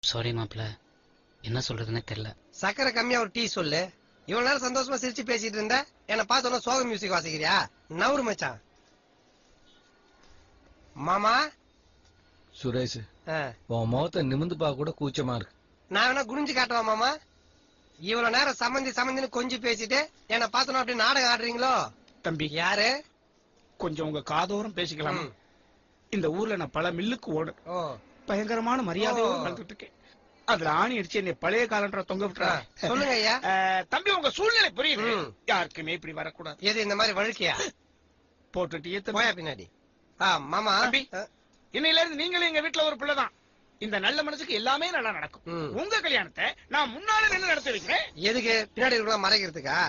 Sorry மாப்பிள்ள என்ன சொல்றதுன்னே தெரியல சக்கரை கம்மியா ஒரு டீ சொல்லு இவ்வளவு நேரம் சந்தோஷமா சிரிச்சு பேசிட்டு இருந்த என்ன பார்த்தோன்னா சோக மியூசிக் வாசிக்கிறியா நவரு மச்சான் மாமா சுரேஷ் ஆ, உன் முகத்தை நிமிந்து பார்க்க கூட கூச்சமா இருக்கு நான் வேணா குனிஞ்சு காட்டுவா மாமா இவ்வளவு நேரம் சம்மந்தி சம்மந்தின்னு கொஞ்சம் பேசிட்டு என்ன பார்த்தோன்னா அப்படி நாடகம் ஆடுறீங்களோ தம்பி யாரு கொஞ்சம் உங்க காதோரம் பேசிக்கலாம் ம். இந்த ஊர்ல நான் பல மில்லுக்கு ஓடு ஓ பயங்கரமான மரியாதையோட ஓ. வளர்த்துட்டு இருக்கேன் அதுல ஆணி அடிச்சு என்னை பழைய காலன்ற தொங்க ஆ, விட்டுறா சொல்லுங்க ஐயா அஹ், தம்பி உங்க சூழ்நிலை புரியுது ம். யாருக்குமே இப்படி வரக்கூடாது எது இந்த மாதிரி வழுக்கியா போட்டுட்டியே போயா தம்பி பின்னாடி ஆ மாமா தம்பி. ஆ, இன்னையில இருந்து நீங்களும் எங்க வீட்டுல ஒரு பிள்ளைதான் இந்த நல்ல மனசுக்கு எல்லாமே நல்லா நடக்கும் ம். உங்க கல்யாணத்தை நான் முன்னால நின்று நடத்தி வைக்கிறேன் எதுக்கு பின்னாடி இருக்கிற மறைக்கிறதுக்கா